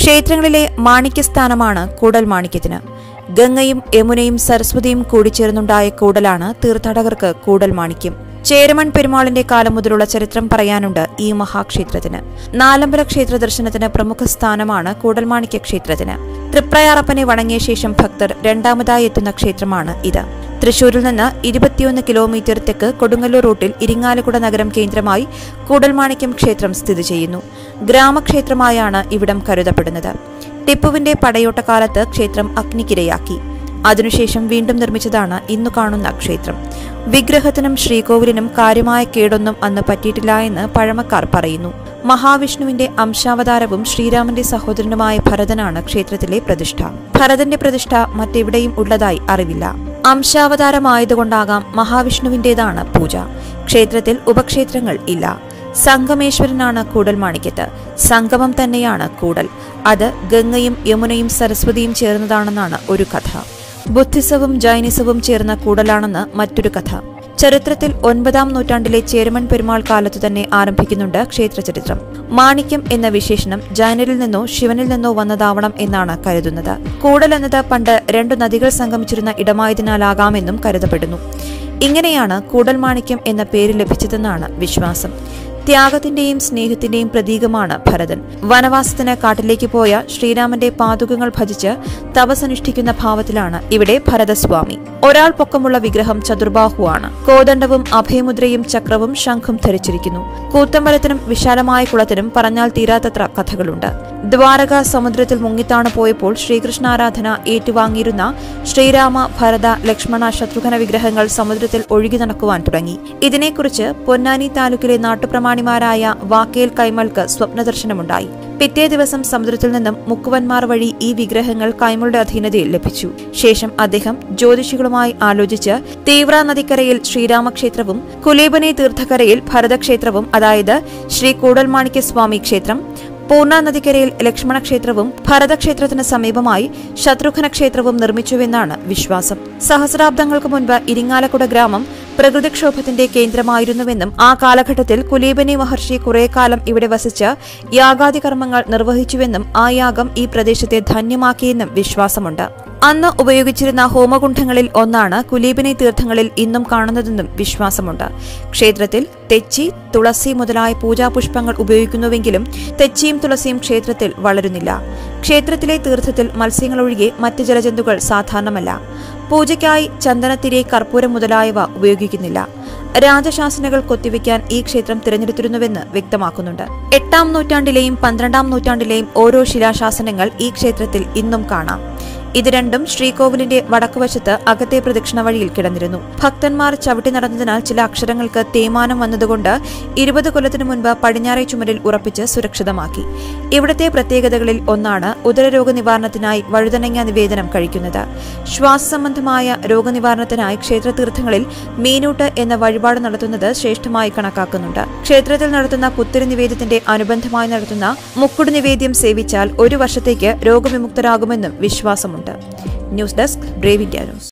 ക്ഷേത്രങ്ങളിലെ മാണിക്യസ്ഥാനമാണ് കൂടൽ മാണിക്യത്തിന് ഗംഗയും യമുനയും സരസ്വതിയും കൂടിച്ചേർന്നുണ്ടായ കൂടലാണ് തീർത്ഥാടകർക്ക് കൂടൽ മാണിക്യം ചേരമൺ പെരുമാളിന്റെ കാലം മുതലുള്ള ചരിത്രം പറയാനുണ്ട് ഈ മഹാക്ഷേത്രത്തിന് നാലമ്പല ക്ഷേത്ര ദർശനത്തിന് പ്രമുഖ സ്ഥാനമാണ് കൂടൽമാണിക്യ ക്ഷേത്രത്തിന് തൃപ്രയാറപ്പനെ വണങ്ങിയ ശേഷം ഭക്തർ രണ്ടാമതായി എത്തുന്ന ക്ഷേത്രമാണ് ഇത് തൃശൂരിൽ നിന്ന് ഇരുപത്തിയൊന്ന് കിലോമീറ്റർ തെക്ക് കൊടുങ്ങല്ലൂർ റൂട്ടിൽ ഇരിങ്ങാലക്കുട നഗരം കേന്ദ്രമായി കൂടൽമാണിക്യം ക്ഷേത്രം സ്ഥിതി ചെയ്യുന്നു ഗ്രാമക്ഷേത്രമായാണ് ഇവിടം കരുതപ്പെടുന്നത് ടിപ്പുവിന്റെ പടയോട്ടക്കാലത്ത് ക്ഷേത്രം അഗ്നിക്കിരയാക്കി അതിനുശേഷം വീണ്ടും നിർമ്മിച്ചതാണ് ഇന്നു കാണുന്ന ക്ഷേത്രം വിഗ്രഹത്തിനും ശ്രീകോവിലിനും കാര്യമായ കേടൊന്നും അന്ന് പറ്റിയിട്ടില്ല എന്ന് പഴമക്കാർ പറയുന്നു മഹാവിഷ്ണുവിന്റെ അംശാവതാരവും ശ്രീരാമന്റെ സഹോദരനുമായ ഭരതനാണ് ക്ഷേത്രത്തിലെ പ്രതിഷ്ഠ ഭരതന്റെ പ്രതിഷ്ഠ മറ്റെവിടെയും ഉള്ളതായി അറിവില്ല അംശാവതാരമായതുകൊണ്ടാകാം മഹാവിഷ്ണുവിന്റേതാണ് പൂജ ക്ഷേത്രത്തിൽ ഉപക്ഷേത്രങ്ങൾ ഇല്ല സംഗമേശ്വരനാണ് കൂടൽ മാണിക്യത്ത് സംഗമം തന്നെയാണ് കൂടൽ അത് ഗംഗയും യമുനയും സരസ്വതിയും ചേർന്നതാണെന്നാണ് ഒരു കഥ ബുദ്ധിസവും ജൈനിസവും ചേർന്ന കൂടലാണെന്ന് മറ്റൊരു കഥ ചരിത്രത്തിൽ ഒൻപതാം നൂറ്റാണ്ടിലെ ചേരമൺ പെരുമാൾ കാലത്തു തന്നെ ആരംഭിക്കുന്നുണ്ട് ക്ഷേത്രചരിത്രം മാണിക്യം എന്ന വിശേഷണം ജൈനരിൽ നിന്നോ ശിവനിൽ നിന്നോ വന്നതാവണം എന്നാണ് കരുതുന്നത് കൂടൽ എന്നത് പണ്ട് രണ്ടു നദികൾ സംഗമിച്ചിരുന്ന ഇടമായതിനാലാകാമെന്നും കരുതപ്പെടുന്നു ഇങ്ങനെയാണ് കൂടൽ മാണിക്യം എന്ന പേര് ലഭിച്ചതെന്നാണ് വിശ്വാസം ത്യാഗത്തിന്റെയും സ്നേഹത്തിന്റെയും പ്രതീകമാണ് ഭരതൻ വനവാസത്തിന് കാട്ടിലേക്ക് പോയ ശ്രീരാമന്റെ പാതുകങ്ങൾ ഭജിച്ച് തപസനുഷ്ഠിക്കുന്ന ഭാവത്തിലാണ് ഇവിടെ ഭരതസ്വാമി ഒരാൾ പൊക്കമുള്ള വിഗ്രഹം ചതുർബാഹുവാണ് കോദണ്ഡവും അഭയമുദ്രയും ചക്രവും ശംഖും ധരിച്ചിരിക്കുന്നു കൂത്തമ്പലത്തിനും വിശാലമായ കുളത്തിനും പറഞ്ഞാൽ തീരാത്തത്ര കഥകളുണ്ട് ദ്വാരക സമുദ്രത്തിൽ മുങ്ങിത്താണ് പോയപ്പോൾ ശ്രീകൃഷ്ണാരാധന ഏറ്റുവാങ്ങിയിരുന്ന ശ്രീരാമ ഭരത ലക്ഷ്മണ ശത്രുഘ്ന വിഗ്രഹങ്ങൾ സമുദ്രത്തിൽ ഒഴുകി നടക്കുവാൻ തുടങ്ങി ഇതിനെക്കുറിച്ച് പൊന്നാനി താലൂക്കിലെ നാട്ടുപ്രമാണിമാരായ വാക്കേൽ കൈമൾക്ക് സ്വപ്നദർശനമുണ്ടായി പിറ്റേ ദിവസം സമുദ്രത്തിൽ നിന്നും മുക്കുവന്മാർ വഴി ഈ വിഗ്രഹങ്ങൾ കൈമളുടെ അധീനതയിൽ ലഭിച്ചു ശേഷം അദ്ദേഹം ജ്യോതിഷികളുമായി ആലോചിച്ച് തീവ്ര നദിക്കരയിൽ ശ്രീരാമക്ഷേത്രവും കുലേബനെ തീർത്ഥക്കരയിൽ ഭരതക്ഷേത്രവും അതായത് ശ്രീ കൂടൽമാണിക്യ സ്വാമി ക്ഷേത്രം പൂർണ്ണ നദിക്കരയിൽ ലക്ഷ്മണ ക്ഷേത്രവും ഭരതക്ഷേത്രത്തിന് സമീപമായി ശത്രുഘ്ന ക്ഷേത്രവും നിർമ്മിച്ചുവെന്നാണ് വിശ്വാസം സഹസ്രാബ്ദങ്ങൾക്ക് മുൻപ് ഇരിങ്ങാലക്കുട ഗ്രാമം പ്രകൃതിക്ഷോഭത്തിന്റെ കേന്ദ്രമായിരുന്നുവെന്നും ആ കാലഘട്ടത്തിൽ കുലീബനി മഹർഷി കുറെ കാലം ഇവിടെ വസിച്ച് യാഗാദി കർമ്മങ്ങൾ നിർവഹിച്ചുവെന്നും ആ യാഗം ഈ പ്രദേശത്തെ ധന്യമാക്കിയെന്നും വിശ്വാസമുണ്ട് അന്ന് ഉപയോഗിച്ചിരുന്ന ഹോമകുണ്ഠങ്ങളിൽ ഒന്നാണ് കുലീബിനി തീർത്ഥങ്ങളിൽ ഇന്നും കാണുന്നതെന്നും വിശ്വാസമുണ്ട് ക്ഷേത്രത്തിൽ തെച്ചി തുളസി മുതലായ പൂജാപുഷ്പങ്ങൾ ഉപയോഗിക്കുന്നുവെങ്കിലും തെച്ചിയും തുളസിയും ക്ഷേത്രത്തിൽ വളരുന്നില്ല ക്ഷേത്രത്തിലെ തീർത്ഥത്തിൽ മത്സ്യങ്ങളൊഴികെ മറ്റ് ജലജന്തുക്കൾ സാധാരണമല്ല പൂജയ്ക്കായി ചന്ദനത്തിരി കർപ്പൂരം മുതലായവ ഉപയോഗിക്കുന്നില്ല രാജശാസനകൾ കൊത്തിവെക്കാൻ ഈ ക്ഷേത്രം തിരഞ്ഞെടുത്തിരുന്നുവെന്ന് വ്യക്തമാക്കുന്നുണ്ട് എട്ടാം നൂറ്റാണ്ടിലെയും പന്ത്രണ്ടാം നൂറ്റാണ്ടിലെയും ഓരോ ശിലാശാസനങ്ങൾ ഈ ക്ഷേത്രത്തിൽ ഇന്നും കാണാം ഇത് രണ്ടും ശ്രീകോവിലിന്റെ വടക്കുവശത്ത് അകത്തെ പ്രദക്ഷിണ വഴിയിൽ കിടന്നിരുന്നു ഭക്തന്മാർ ചവിട്ടി നടന്നതിനാൽ ചില അക്ഷരങ്ങൾക്ക് തേയ്മാനം വന്നതുകൊണ്ട് ഇരുപത് കൊല്ലത്തിനു മുൻപ് പടിഞ്ഞാറേ ചുമരിൽ ഉറപ്പിച്ച് സുരക്ഷിതമാക്കി ഇവിടുത്തെ പ്രത്യേകതകളിൽ ഒന്നാണ് ഉദരരോഗ നിവാരണത്തിനായി വഴുതനങ്ങ നിവേദനം കഴിക്കുന്നത് ശ്വാസസംബന്ധമായ രോഗനിവാരണത്തിനായി ക്ഷേത്രതീർത്ഥങ്ങളിൽ മീനൂട്ട് എന്ന വഴിപാട് നടത്തുന്നത് ശ്രേഷ്ഠമായി കണക്കാക്കുന്നുണ്ട് ക്ഷേത്രത്തിൽ നടത്തുന്ന കുത്തിരി നിവേദ്യത്തിന്റെ അനുബന്ധമായി നടത്തുന്ന മുക്കുട് നിവേദ്യം സേവിച്ചാൽ ഒരു വർഷത്തേക്ക് രോഗവിമുക്തരാകുമെന്നും വിശ്വാസമുണ്ട് news desk Brave India news